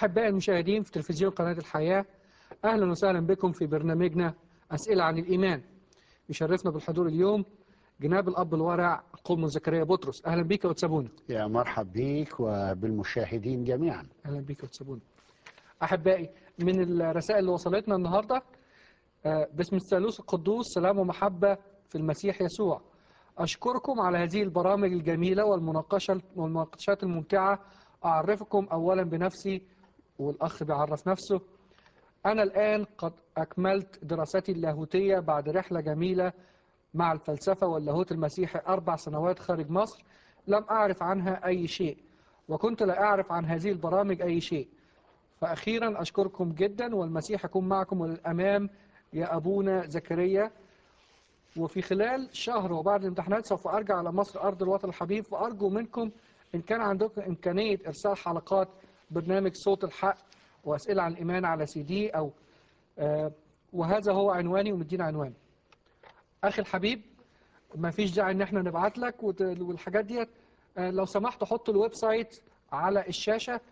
أحبائي المشاهدين في تلفزيون قناة الحياة أهلا وسهلا بكم في برنامجنا أسئلة عن الإيمان يشرفنا بالحضور اليوم جناب الأب الورع قوم زكريا بطرس أهلا بك وتسابونا يا مرحب بيك وبالمشاهدين جميعا أهلا بك وتسابونا أحبائي من الرسائل اللي وصلتنا النهاردة آه، باسم الثالوث القدوس سلام ومحبة في المسيح يسوع أشكركم على هذه البرامج الجميلة والمناقشة والمناقشات الممتعة أعرفكم أولا بنفسي والأخ بيعرف نفسه أنا الآن قد أكملت دراستي اللاهوتية بعد رحلة جميلة مع الفلسفة واللاهوت المسيحي أربع سنوات خارج مصر لم أعرف عنها أي شيء وكنت لا أعرف عن هذه البرامج أي شيء فأخيرا أشكركم جدا والمسيح يكون معكم وللأمام يا أبونا زكريا وفي خلال شهر وبعد الامتحانات سوف أرجع على مصر أرض الوطن الحبيب وأرجو منكم إن كان عندكم إمكانية إرسال حلقات برنامج صوت الحق وأسئلة عن الإيمان على سي دي أو آه وهذا هو عنواني ومدينا عنوان أخي الحبيب ما فيش داعي إن احنا نبعت لك وت- والحاجات ديت آه لو سمحت حط الويب سايت على الشاشة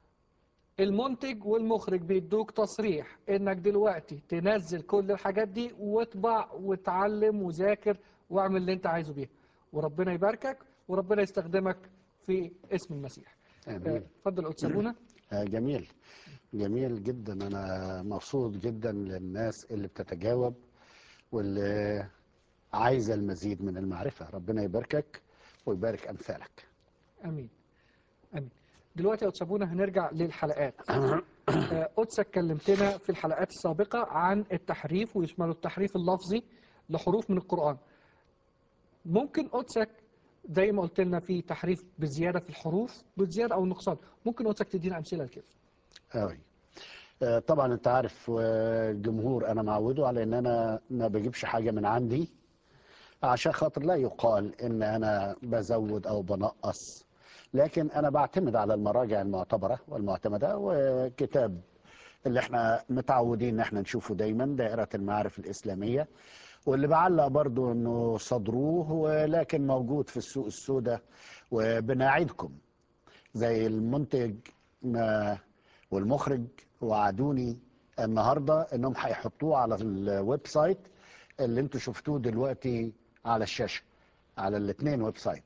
المنتج والمخرج بيدوك تصريح انك دلوقتي تنزل كل الحاجات دي واطبع وتعلم وذاكر واعمل اللي انت عايزه بيها وربنا يباركك وربنا يستخدمك في اسم المسيح آه، امين اتفضل قدس ابونا آه، جميل جميل جدا انا مبسوط جدا للناس اللي بتتجاوب واللي عايزه المزيد من المعرفه ربنا يباركك ويبارك امثالك امين امين دلوقتي يا قدس ابونا هنرجع للحلقات آه، قدسك كلمتنا في الحلقات السابقة عن التحريف ويشمل التحريف اللفظي لحروف من القرآن ممكن قدسك زي ما قلت لنا في تحريف بزيادة في الحروف بزيادة أو نقصان ممكن قدسك تدينا أمثلة لكده أوي. آه، طبعا انت عارف آه، الجمهور انا معوده على ان انا ما بجيبش حاجه من عندي عشان خاطر لا يقال ان انا بزود او بنقص لكن انا بعتمد على المراجع المعتبره والمعتمده وكتاب اللي احنا متعودين ان احنا نشوفه دايما دائره المعارف الاسلاميه واللي بعلق برضو انه صدروه ولكن موجود في السوق السوداء وبنعيدكم زي المنتج ما والمخرج وعدوني النهارده انهم هيحطوه على الويب سايت اللي انتوا شفتوه دلوقتي على الشاشه على الاثنين ويب سايت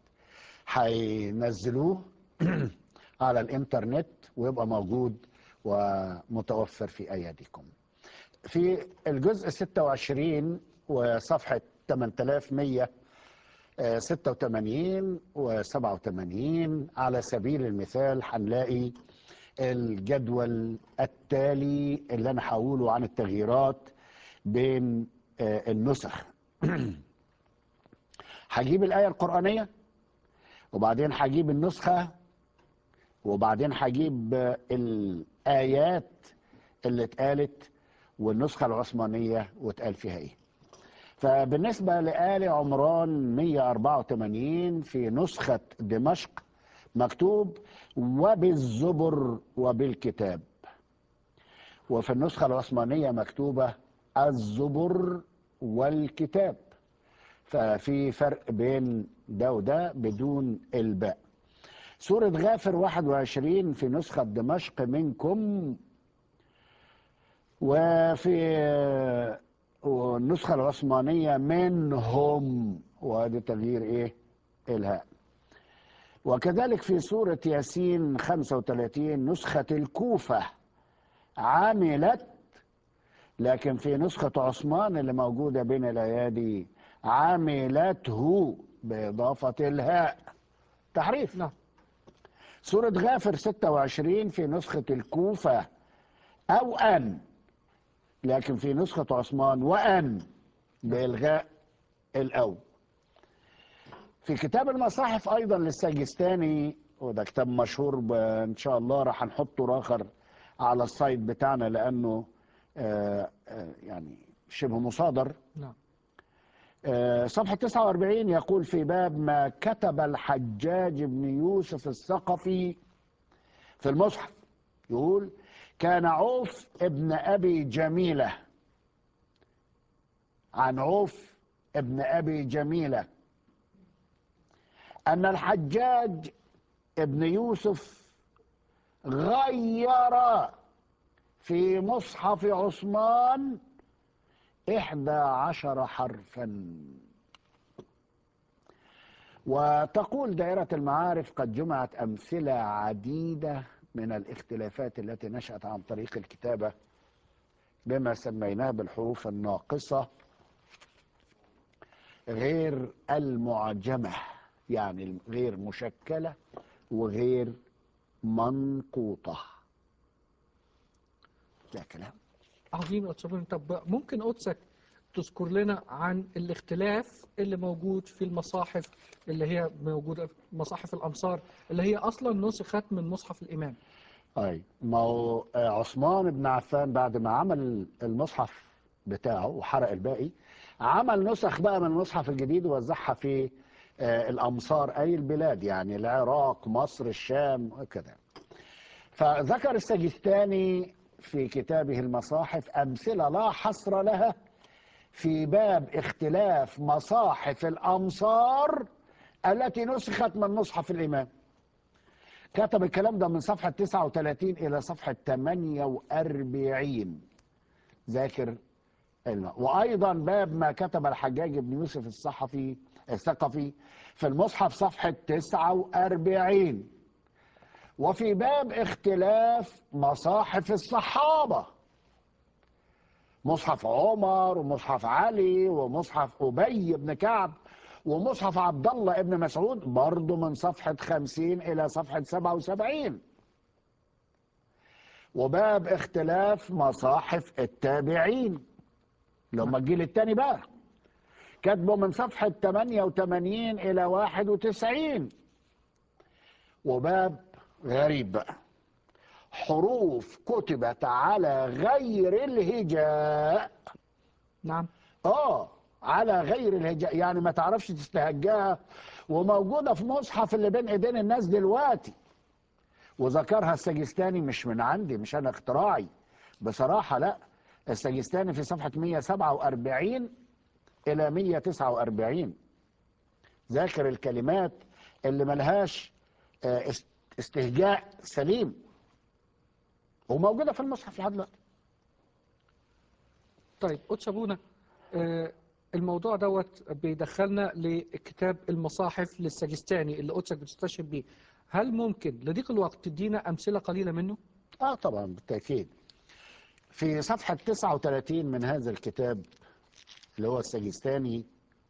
هينزلوه على الانترنت ويبقى موجود ومتوفر في اياديكم في الجزء 26 وصفحه 8186 و87 على سبيل المثال هنلاقي الجدول التالي اللي انا هقوله عن التغييرات بين آه، النسخ هجيب الآية القرآنية وبعدين هجيب النسخة وبعدين هجيب آه، الآيات اللي اتقالت والنسخة العثمانية واتقال فيها ايه فبالنسبة لآل عمران 184 في نسخة دمشق مكتوب وبالزبر وبالكتاب وفي النسخة العثمانية مكتوبة الزبر والكتاب ففي فرق بين ده وده بدون الباء سورة غافر 21 في نسخة دمشق منكم وفي النسخة العثمانية منهم وادي تغيير ايه الهاء وكذلك في سورة ياسين 35 نسخة الكوفة عملت لكن في نسخة عثمان اللي موجودة بين الأيادي عملته بإضافة الهاء تحريف نعم سورة غافر 26 في نسخة الكوفة أو أن لكن في نسخة عثمان وأن بإلغاء الأو في كتاب المصاحف أيضا للسجستاني وده كتاب مشهور ب- إن شاء الله راح نحطه آخر على السايت بتاعنا لأنه آه، آه، يعني شبه مصادر نعم آه، صفحة 49 يقول في باب ما كتب الحجاج بن يوسف الثقفي في المصحف يقول كان عوف ابن أبي جميلة عن عوف ابن أبي جميلة أن الحجاج ابن يوسف غير في مصحف عثمان إحدى عشر حرفا وتقول دائرة المعارف قد جمعت أمثلة عديدة من الاختلافات التي نشأت عن طريق الكتابة بما سميناه بالحروف الناقصة غير المعجمة يعني غير مشكلة وغير منقوطة ده كلام عظيم يا أستاذ طب ممكن قدسك تذكر لنا عن الاختلاف اللي موجود في المصاحف اللي هي موجودة في مصاحف الأمصار اللي هي أصلا نسخت من مصحف الإمام أي ما هو آه، عثمان بن عفان بعد ما عمل المصحف بتاعه وحرق الباقي عمل نسخ بقى من المصحف الجديد ووزعها في آه، الأمصار أي البلاد يعني العراق مصر الشام وكذا فذكر السجستاني في كتابه المصاحف أمثلة لا حصر لها في باب اختلاف مصاحف الأمصار التي نسخت من مصحف الإمام كتب الكلام ده من صفحة 39 إلى صفحة 48 ذاكر الم- وأيضا باب ما كتب الحجاج بن يوسف الصحفي الثقفي في المصحف صفحة 49 وفي باب اختلاف مصاحف الصحابة مصحف عمر ومصحف علي ومصحف أبي بن كعب ومصحف عبد الله ابن مسعود برضه من صفحة 50 إلى صفحة 77 وباب اختلاف مصاحف التابعين اللي هم الجيل الثاني بقى كاتبه من صفحة 88 إلى 91 وباب غريب بقى حروف كتبت على غير الهجاء نعم اه على غير الهجاء يعني ما تعرفش تستهجاها وموجوده في مصحف اللي بين ايدين الناس دلوقتي وذكرها السجستاني مش من عندي مش انا اختراعي بصراحه لا السجستاني في صفحه 147 الى 149 ذاكر الكلمات اللي ملهاش آه، است- استهجاء سليم وموجوده في المصحف لحد دلوقتي طيب قدس أبونا آه، الموضوع دوت بيدخلنا لكتاب المصاحف للسجستاني اللي قدسك بتستشهد بيه هل ممكن لضيق الوقت تدينا أمثلة قليلة منه؟ اه طبعا بالتاكيد في صفحه 39 من هذا الكتاب اللي هو السجستاني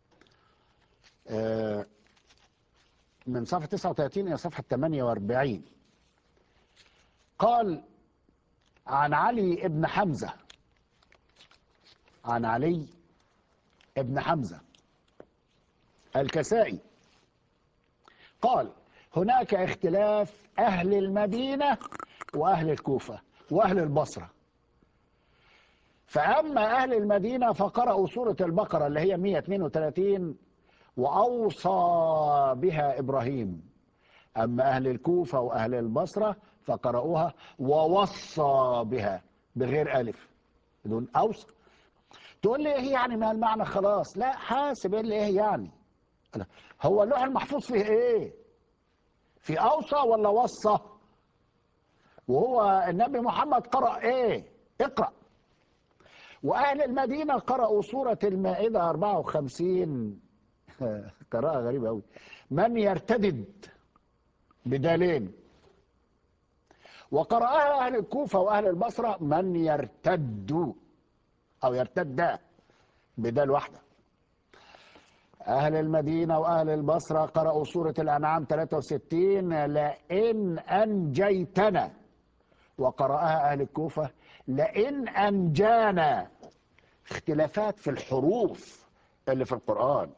آه، من صفحه 39 الى صفحه 48 قال عن علي ابن حمزه عن علي ابن حمزه الكسائي قال هناك اختلاف اهل المدينه واهل الكوفه واهل البصره فاما اهل المدينه فقرأوا سوره البقره اللي هي 132 واوصى بها ابراهيم اما اهل الكوفه واهل البصره فقرأوها ووصى بها بغير الف بدون اوصى تقول لي ايه يعني ما المعنى خلاص لا حاسب ايه اللي ايه يعني أنا- هو اللوح المحفوظ فيه ايه في اوصى ولا وصى وهو النبي محمد قرأ ايه اقرأ واهل المدينة قرأوا سورة المائدة 54 قراءة غريبة قوي من يرتدد بدالين وقرأها أهل الكوفة وأهل البصرة من يرتد أو يرتد بدال واحدة أهل المدينة وأهل البصرة قرأوا سورة الأنعام 63 لئن أنجيتنا وقرأها أهل الكوفة لئن أنجانا اختلافات في الحروف اللي في القرآن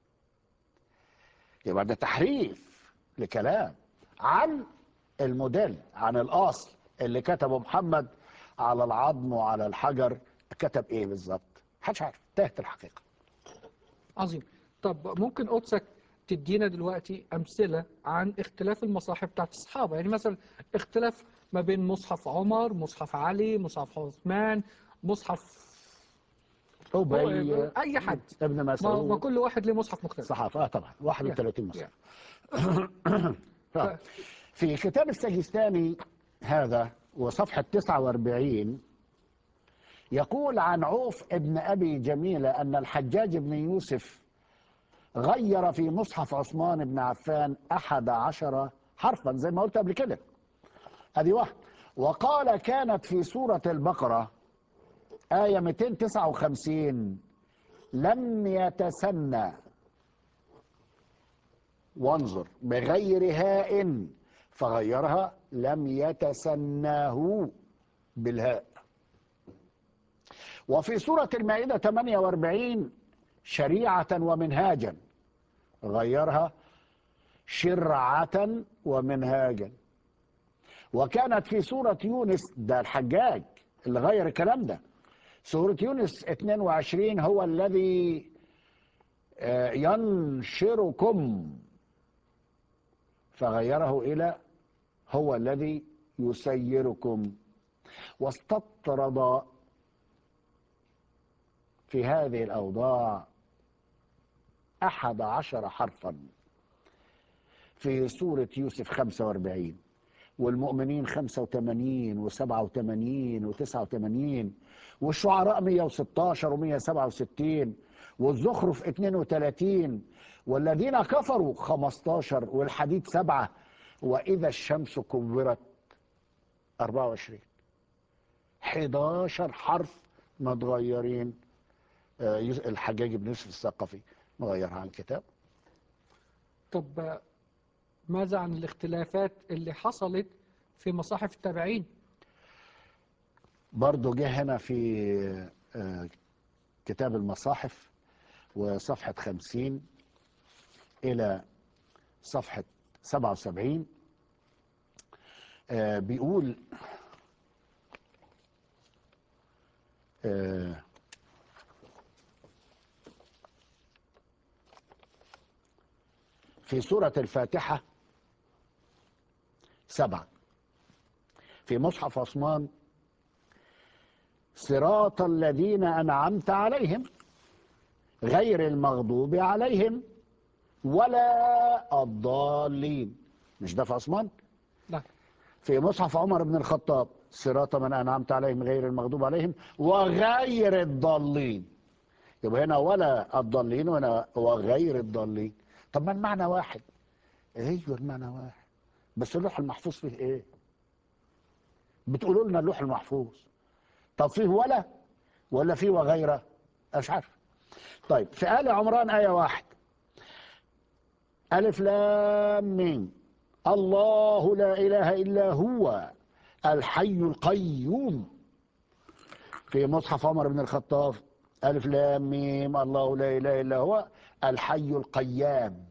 يبقى ده تحريف لكلام عن الموديل عن الأصل اللي كتبه محمد على العظم وعلى الحجر كتب ايه بالظبط محدش عارف تاهت الحقيقة عظيم طب ممكن قدسك تدينا دلوقتي أمثلة عن اختلاف المصاحف بتاعت الصحابة يعني مثلا اختلاف ما بين مصحف عمر مصحف علي مصحف عثمان مصحف أبي أي حد ابن ما, ما مسعود كل واحد له مصحف مختلف صحافة آه طبعا 31 يعني. مصحف في كتاب السجستاني هذا وصفحة 49 يقول عن عوف ابن أبي جميلة أن الحجاج بن يوسف غير في مصحف عثمان بن عفان أحد عشر حرفا زي ما قلت قبل كده هذه واحد وقال كانت في سورة البقرة آية 259 لم يتسنى وانظر بغير هاء فغيرها لم يتسناه بالهاء وفي سورة المائدة 48 شريعة ومنهاجا غيرها شرعة ومنهاجا وكانت في سورة يونس ده الحجاج اللي غير الكلام ده سورة يونس 22 هو الذي آه، ينشركم فغيره إلى هو الذي يسيركم واستطرد في هذه الأوضاع أحد عشر حرفا في سورة يوسف 45 والمؤمنين 85 و87 و89 والشعراء 116 و167 والزخرف 32 والذين كفروا 15 والحديد سبعة وإذا الشمس كورت 24 11 حرف متغيرين آه، يوس- الحجاج بن يوسف الثقفي مغيرها عن كتاب طب آه، ماذا عن الاختلافات اللي حصلت في مصاحف التابعين برضه جه هنا في آه، كتاب المصاحف وصفحة 50 إلى صفحة 77 آه، بيقول آه، في سورة الفاتحة سبعة في مصحف عثمان صراط الذين أنعمت عليهم غير المغضوب عليهم ولا الضالين مش ده في عثمان لا في مصحف عمر بن الخطاب صراط من أنعمت عليهم غير المغضوب عليهم وغير الضالين يبقى هنا ولا الضالين وهنا وغير الضالين طب ما المعنى واحد ايوه المعنى واحد بس اللوح المحفوظ فيه ايه بتقولوا لنا اللوح المحفوظ طب فيه ولا ولا فيه وغيره مش عارف طيب في آل عمران آية واحد ألف لام ميم الله لا إله إلا هو الحي القيوم في مصحف عمر بن الخطاب ألف لام ميم الله لا إله إلا هو الحي القيام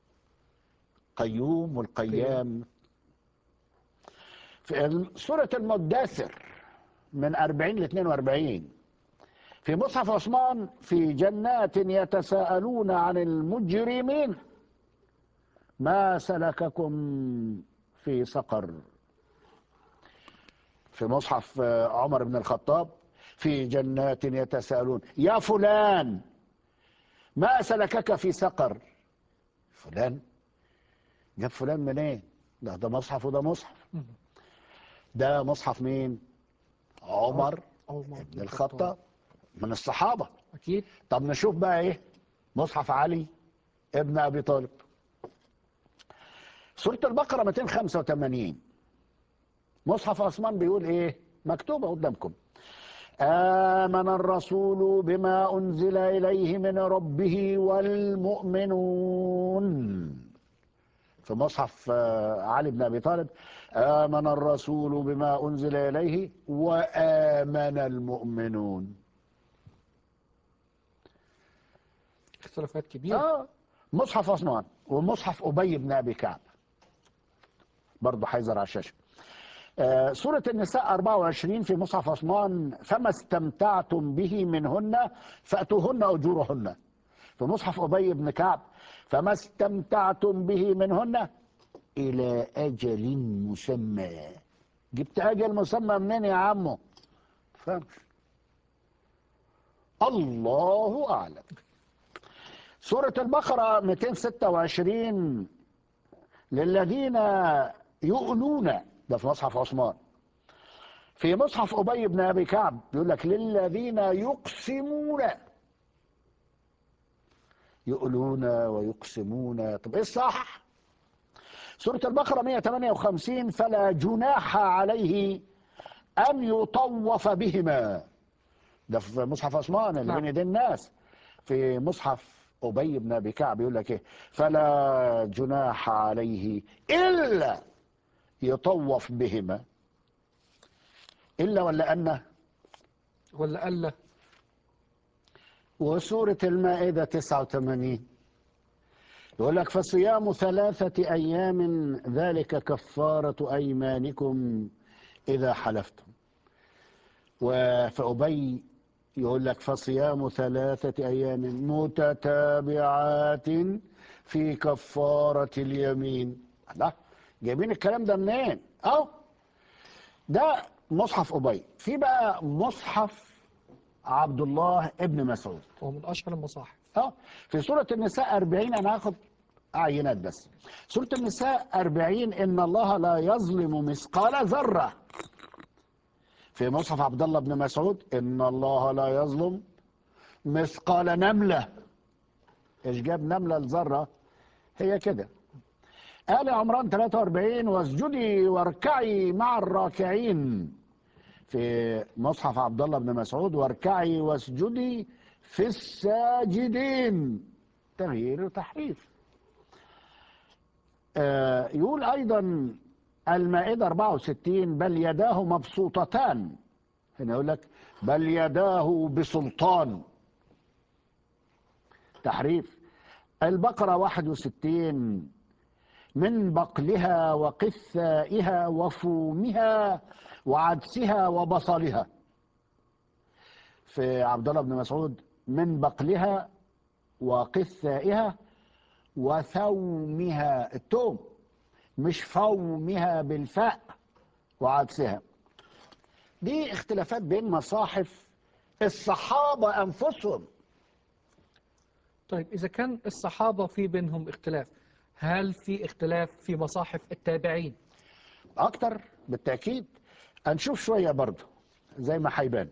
قيوم والقيام في سورة المدثر من 40 ل 42 في مصحف عثمان في جنات يتساءلون عن المجرمين ما سلككم في سقر في مصحف آه، عمر بن الخطاب في جنات يتساءلون يا فلان ما سلكك في سقر فلان جاب فلان منين ده ده مصحف وده مصحف مم. ده مصحف مين عمر عمر بن الخطاب من الصحابة أكيد طب نشوف بقى ايه مصحف علي ابن ابي طالب سورة البقرة 285 مصحف عثمان بيقول ايه مكتوبة قدامكم آمن الرسول بما أنزل إليه من ربه والمؤمنون في مصحف آه، علي بن أبي طالب آمن الرسول بما أنزل إليه وآمن المؤمنون اختلافات كبيرة آه مصحف عثمان ومصحف أبي بن أبي كعب برضه حيظهر على الشاشة آه سورة النساء 24 في مصحف عثمان فما استمتعتم به منهن فأتوهن أجورهن في مصحف أبي بن كعب فما استمتعتم به منهن إلى أجل مسمى جبت أجل مسمى منين يا عمو فهمش الله أعلم سورة البقرة 226 للذين يؤلون ده في مصحف عثمان في مصحف أبي بن أبي كعب يقول لك للذين يقسمون يؤلون ويقسمون طب ايه الصح سورة البقرة 158 فلا جناح عليه أن يطوف بهما ده في مصحف عثمان اللي نعم. بين ايدين الناس في مصحف أبي بن أبي كعب يقول لك إيه فلا جناح عليه إلا يطوف بهما إلا ولا أنه ولا ألا وسورة المائدة 89 يقول لك فصيام ثلاثة أيام ذلك كفارة أيمانكم إذا حلفتم وفأبي يقول لك فصيام ثلاثة أيام متتابعات في كفارة اليمين الله جايبين الكلام ده منين؟ أهو ده مصحف أبي في بقى مصحف عبد الله ابن مسعود هو من أشهر المصاحف اه في سورة النساء 40 انا هاخد عينات بس سورة النساء 40 ان الله لا يظلم مثقال ذرة في مصحف عبد الله بن مسعود ان الله لا يظلم مثقال نملة ايش جاب نملة الذرة هي كده آل عمران 43 واسجدي واركعي مع الراكعين في مصحف عبد الله بن مسعود واركعي واسجدي في الساجدين تغيير وتحريف آه، يقول أيضا المائدة 64 بل يداه مبسوطتان هنا يقول لك بل يداه بسلطان تحريف البقرة 61 من بقلها وقثائها وفومها وعدسها وبصلها في عبد الله بن مسعود من بقلها وقثائها وثومها التوم مش فومها بالفاء وعدسها دي اختلافات بين مصاحف الصحابة أنفسهم طيب إذا كان الصحابة في بينهم اختلاف هل في اختلاف في مصاحف التابعين أكتر بالتأكيد هنشوف شوية برضه زي ما هيبان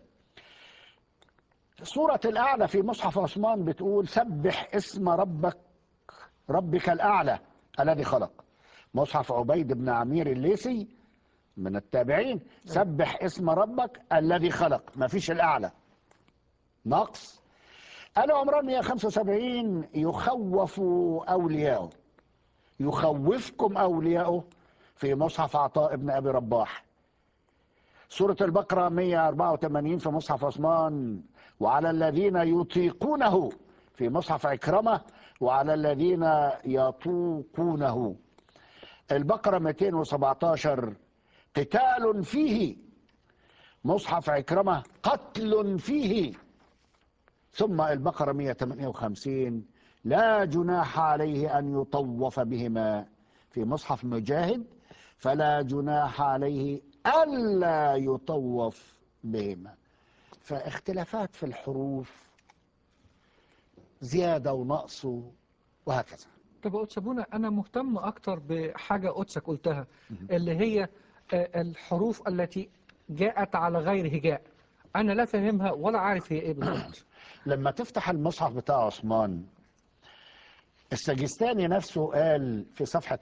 سورة الأعلى في مصحف عثمان بتقول سبح اسم ربك ربك الأعلى الذي خلق مصحف عبيد بن عمير الليثي من التابعين سبح اسم ربك الذي خلق ما فيش الأعلى نقص آل عمران 175 يخوف أولياءه يخوفكم أولياءه في مصحف عطاء بن أبي رباح سورة البقرة 184 في مصحف عثمان وعلى الذين يطيقونه في مصحف عكرمة وعلى الذين يطوقونه البقرة 217 قتال فيه مصحف عكرمة قتل فيه ثم البقرة 158 لا جناح عليه أن يطوف بهما في مصحف مجاهد فلا جناح عليه ألا يطوف بهما فاختلافات في الحروف زيادة ونقص وهكذا طب يا أستاذ بونا أنا مهتم أكتر بحاجة قدسك قلتها اللي هي آه، الحروف التي جاءت على غير هجاء أنا لا فاهمها ولا عارف هي إيه بالظبط لما تفتح المصحف بتاع عثمان السجستاني نفسه قال في صفحة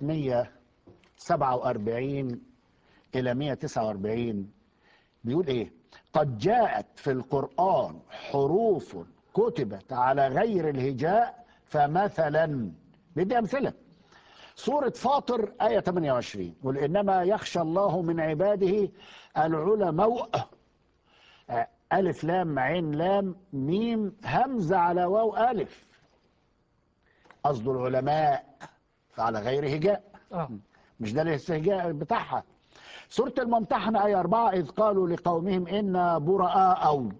147 إلى 149 بيقول إيه قد جاءت في القرآن حروف كتبت على غير الهجاء فمثلا بدي أمثلة سورة فاطر آية 28 قل إنما يخشى الله من عباده العلماء آه، ألف لام عين لام ميم همزة على واو ألف قصد العلماء فعلى غير هجاء آه مش ده الاستهجاء بتاعها سورة الممتحنة آية 4 إذ قالوا لقومهم إنا براء أو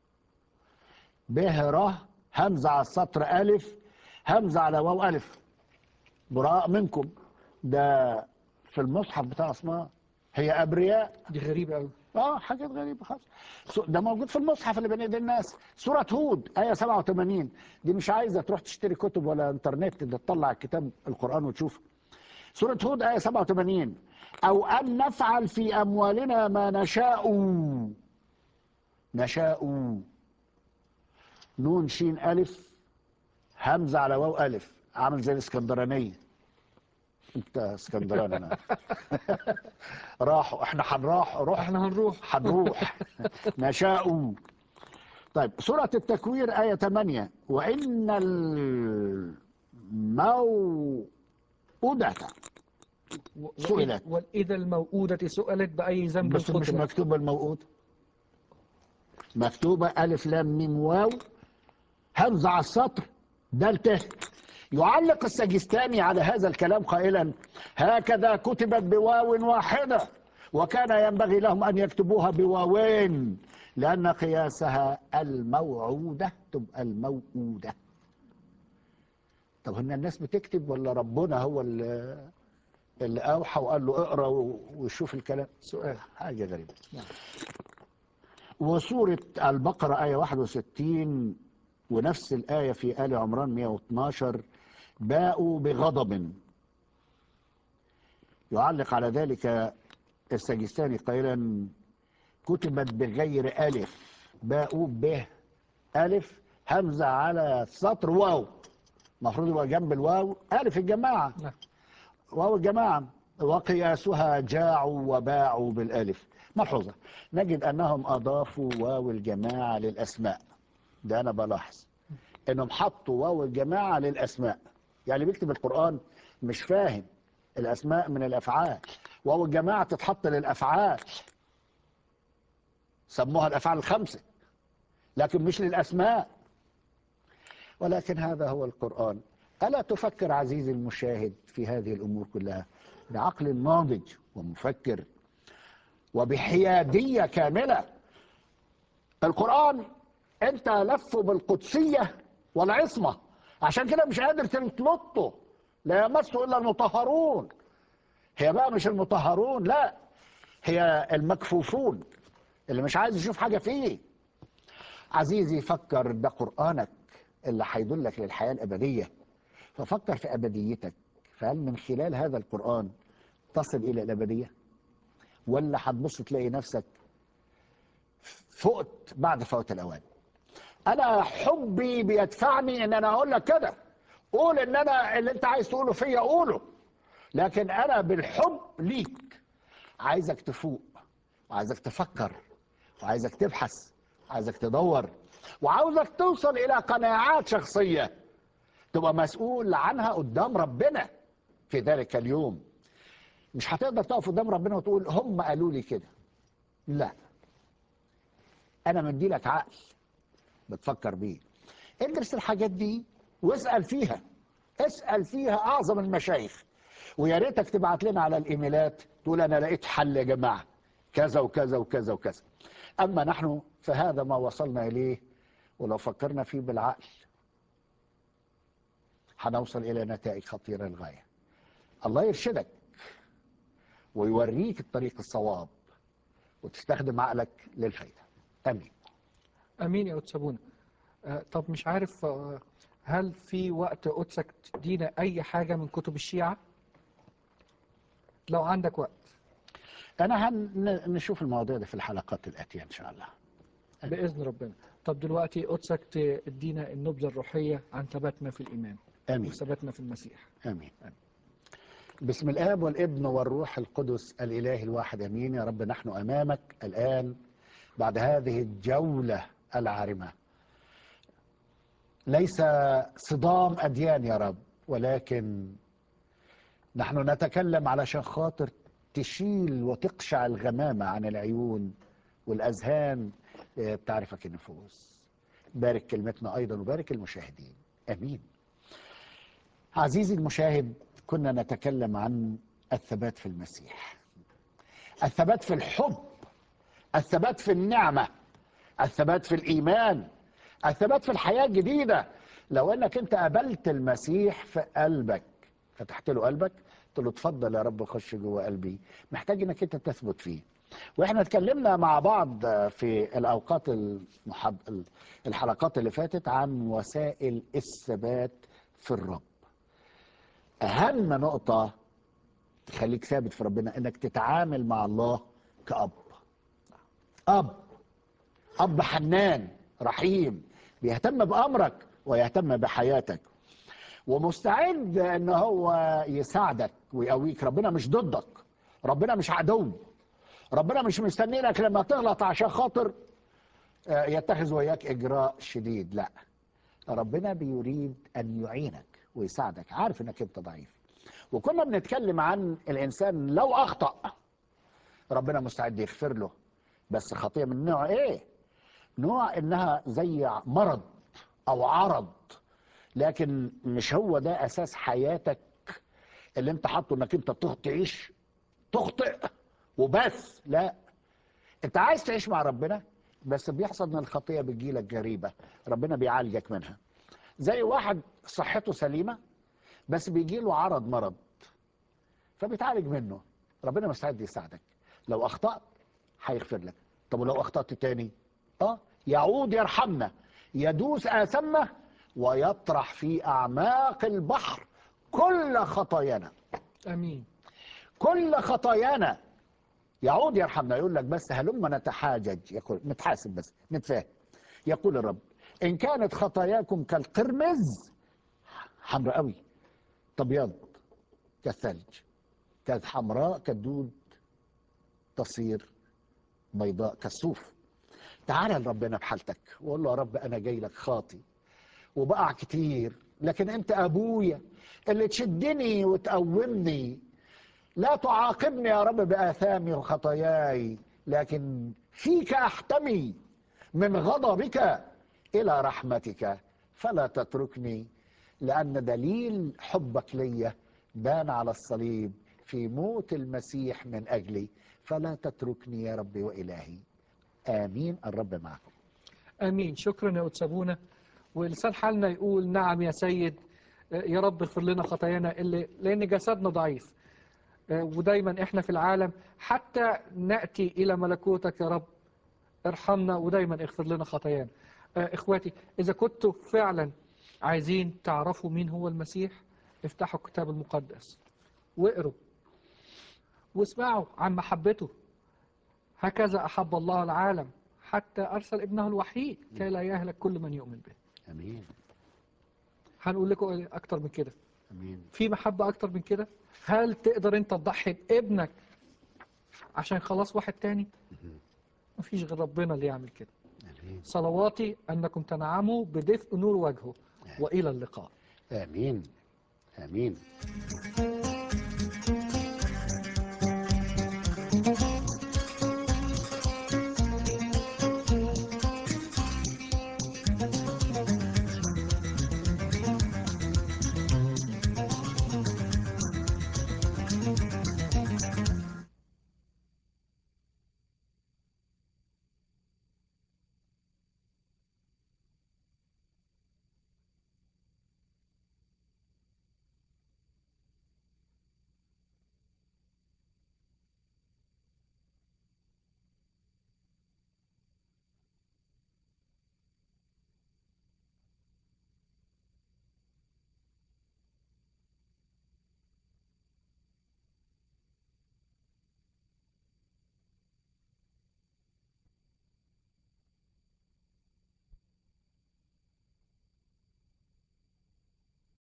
بهرة همزة على السطر ألف همزة على واو ألف براء منكم ده في المصحف بتاع اسمها هي أبرياء دي غريبة أوي اه حاجات غريبه خالص سو- ده موجود في المصحف اللي بين ايدي الناس سوره هود ايه 87 دي مش عايزه تروح تشتري كتب ولا انترنت ده تطلع الكتاب القران وتشوف سوره هود ايه 87 أو أن نفعل في أموالنا ما نشاء نشاء نون شين ألف همزة على واو ألف عامل زي الاسكندرانية أنت اسكندراني أنا راحوا احنا هنروح روح احنا هنروح هنروح نشاء طيب سورة التكوير آية 8 وإن الموءودة و- وإذ- سئلت. وإذا الموءودة سئلت بأي ذنب بس مش قتلت مكتوبة الموءودة مكتوبة ألف لام ميم واو همزة على السطر دال ت يعلق السجستاني على هذا الكلام قائلا هكذا كتبت بواو واحدة وكان ينبغي لهم أن يكتبوها بواوين لأن قياسها الموعودة تبقى الموؤودة طب هن الناس بتكتب ولا ربنا هو اللي, اللي أوحى وقال له اقرأ وشوف الكلام سؤال حاجة غريبة نعم. وسورة البقرة آية 61 ونفس الآية في آل عمران 112 باءوا بغضب يعلق على ذلك السجستاني قائلا كتبت بغير ألف باءوا به ألف همزة على السطر واو المفروض يبقى جنب الواو ألف الجماعة نعم. واو الجماعة وقياسها جاعوا وباعوا بالألف ملحوظة نجد أنهم أضافوا واو الجماعة للأسماء ده أنا بلاحظ أنهم حطوا واو الجماعة للأسماء يعني بيكتب القرآن مش فاهم الأسماء من الأفعال واو الجماعة تتحط للأفعال سموها الأفعال الخمسة لكن مش للأسماء ولكن هذا هو القرآن ألا تفكر عزيزي المشاهد في هذه الأمور كلها بعقل ناضج ومفكر وبحيادية كاملة القرآن أنت لفه بالقدسية والعصمة عشان كده مش قادر تلطه لا يمسه إلا المطهرون هي بقى مش المطهرون لا هي المكفوفون اللي مش عايز يشوف حاجة فيه عزيزي فكر ده قرآنك اللي هيدلك للحياة الأبدية ففكر في أبديتك فهل من خلال هذا القرآن تصل إلى الأبدية ولا هتبص تلاقي نفسك فقت بعد فوت الأوان أنا حبي بيدفعني إن أنا أقول لك كده قول إن أنا اللي أنت عايز تقوله فيا قوله لكن أنا بالحب ليك عايزك تفوق وعايزك تفكر وعايزك تبحث وعايزك تدور وعاوزك توصل إلى قناعات شخصية تبقى مسؤول عنها قدام ربنا في ذلك اليوم مش هتقدر تقف قدام ربنا وتقول هم قالوا لي كده لا انا مدي لك عقل بتفكر بيه ادرس الحاجات دي واسال فيها اسال فيها اعظم المشايخ ويا ريتك تبعت لنا على الايميلات تقول انا لقيت حل يا جماعه كذا وكذا وكذا وكذا اما نحن فهذا ما وصلنا اليه ولو فكرنا فيه بالعقل هنوصل الى نتائج خطيره للغايه الله يرشدك ويوريك الطريق الصواب وتستخدم عقلك للفايده امين امين يا قدس ابونا آه، طب مش عارف آه، هل في وقت قدسك تدينا اي حاجه من كتب الشيعه لو عندك وقت انا هنشوف المواضيع دي في الحلقات الاتيه ان شاء الله باذن ربنا طب دلوقتي قدسك تدينا النبذه الروحيه عن ثباتنا في الايمان امين وثباتنا في المسيح امين بسم الاب والابن والروح القدس الاله الواحد امين يا رب نحن امامك الان بعد هذه الجوله العارمه ليس صدام اديان يا رب ولكن نحن نتكلم علشان خاطر تشيل وتقشع الغمامه عن العيون والاذهان آه، بتعرفك النفوس بارك كلمتنا ايضا وبارك المشاهدين امين عزيزي المشاهد كنا نتكلم عن الثبات في المسيح الثبات في الحب الثبات في النعمة الثبات في الإيمان الثبات في الحياة الجديدة لو أنك أنت قبلت المسيح في قلبك فتحت له قلبك قلت له اتفضل يا رب خش جوه قلبي محتاج انك انت تثبت فيه واحنا اتكلمنا مع بعض في الاوقات المحب... الحلقات اللي فاتت عن وسائل الثبات في الرب اهم نقطه تخليك ثابت في ربنا انك تتعامل مع الله كأب أب أب حنان رحيم بيهتم بأمرك ويهتم بحياتك ومستعد ان هو يساعدك ويقويك ربنا مش ضدك ربنا مش عدو ربنا مش مستني لك لما تغلط عشان خاطر آه، يتخذ وياك اجراء شديد لا ربنا بيريد ان يعينك ويساعدك عارف انك انت ضعيف وكنا بنتكلم عن الانسان لو اخطا ربنا مستعد يغفر له بس خطيه من نوع ايه نوع انها زي مرض او عرض لكن مش هو ده اساس حياتك اللي انت حاطه انك انت تخ- تعيش تخطئ وبس لا انت عايز تعيش مع ربنا بس بيحصل ان الخطيه بتجيلك جريبه ربنا بيعالجك منها زي واحد صحته سليمه بس بيجيله عرض مرض فبيتعالج منه ربنا مستعد يساعدك لو اخطات هيغفر لك طب ولو اخطات تاني اه يعود يرحمنا يدوس آثمنا ويطرح في أعماق البحر كل خطايانا امين كل خطايانا يعود يرحمنا يقول لك بس هلما نتحاجج يقول نتحاسب بس نتفاهم يقول الرب إن كانت خطاياكم كالقرمز حمراء قوي تبيض كالثلج كانت حمراء كالدود تصير بيضاء كالصوف تعال لربنا بحالتك وقول له يا رب انا جاي لك خاطي وبقع كتير لكن انت ابويا اللي تشدني وتقومني لا تعاقبني يا رب باثامي وخطاياي لكن فيك احتمي من غضبك الى رحمتك فلا تتركني لان دليل حبك ليا بان على الصليب في موت المسيح من اجلي فلا تتركني يا ربي والهي امين الرب معكم امين شكرا يا أتسابونا ولسان حالنا يقول نعم يا سيد آه، يا رب اغفر لنا خطايانا اللي لان جسدنا ضعيف آه، ودايما احنا في العالم حتى ناتي الى ملكوتك يا رب ارحمنا ودايما اغفر لنا خطايانا آه، اخواتي اذا كنتوا فعلا عايزين تعرفوا مين هو المسيح افتحوا الكتاب المقدس واقروا واسمعوا عن محبته هكذا احب الله العالم حتى ارسل ابنه الوحيد كي لا يهلك كل من يؤمن به امين هنقول لكم إيه اكتر من كده امين في محبة أكتر من كده هل تقدر أنت تضحي بابنك عشان خلاص واحد تاني مفيش غير ربنا اللي يعمل كده امين صلواتي أنكم تنعموا بدفء نور وجهه وإلى اللقاء امين امين